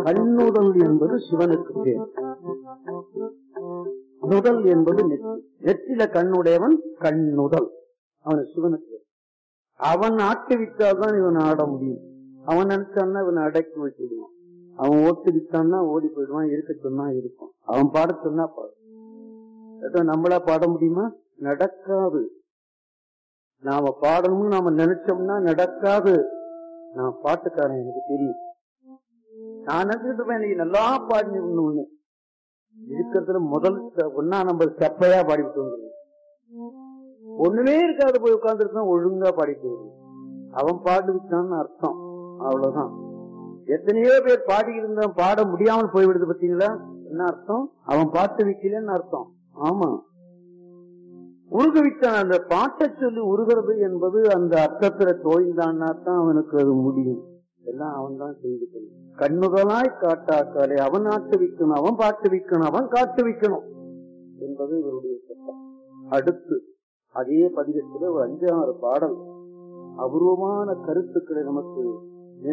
கண்ணுதல் என்பது சிவனுக்கு பேர் நுதல் என்பது நெற்றி நெற்றில கண்ணுடையவன் கண்ணுதல் அவன் சிவனுக்கு பேர். அவன் ஆட்டுவித்தால்தான் இவன் ஆட முடியும் அவன் நினைச்சான்னா இவன் அடக்கி வச்சிடுவான் அவன் ஓட்டு விட்டான்னா ஓடி போயிடுவான் இருக்க சொன்னா இருக்கும் அவன் பாட சொன்னா பாடும் அதான் நம்மளா பாட முடியுமா நடக்காது நாம பாடணும்னு நாம நினைச்சோம்னா நடக்காது நான் பாட்டுக்காரன் எனக்கு தெரியும் நான் நினைச்சிட்டு இருப்பேன் இன்னைக்கு நல்லா பாடி ஒண்ணு இருக்கிறதுல முதல் ஸ்ட- ஒன்னா நம்ம செப்பையா பாடிட்டு வந்துருவோம் ஒண்ணுமே இருக்காது போய் உட்கார்ந்துருக்கா ஒழுங்கா பாடிட்டு வருவோம் அவன் பாடு வச்சான்னு அர்த்தம் அவ்வளவுதான் எத்தனையோ பேர் பாடி இருந்தான் பாட முடியாமல் போய்விடுது பாத்தீங்களா என்ன அர்த்தம் அவன் பாட்டு வைக்கலன்னு அர்த்தம் ஆமா உருகுவித்தான் அந்த பாட்டை சொல்லி உருகிறது என்பது அந்த அர்த்தத்துல தோய்ந்தான்னா தான் அவனுக்கு அது முடியும் எல்லாம் அவன் தான் செய்து கொள்ளும் கண்ணுதலாய் காட்டாக்காலே அவன் ஆட்டு வைக்கணும் அவன் பாட்டு வைக்கணும் அவன் காட்டு வைக்கணும் என்பது இவருடைய சட்டம் அடுத்து அதே பதிகத்துல ஒரு அஞ்சாறு பாடல் அபூர்வமான கருத்துக்களை நமக்கு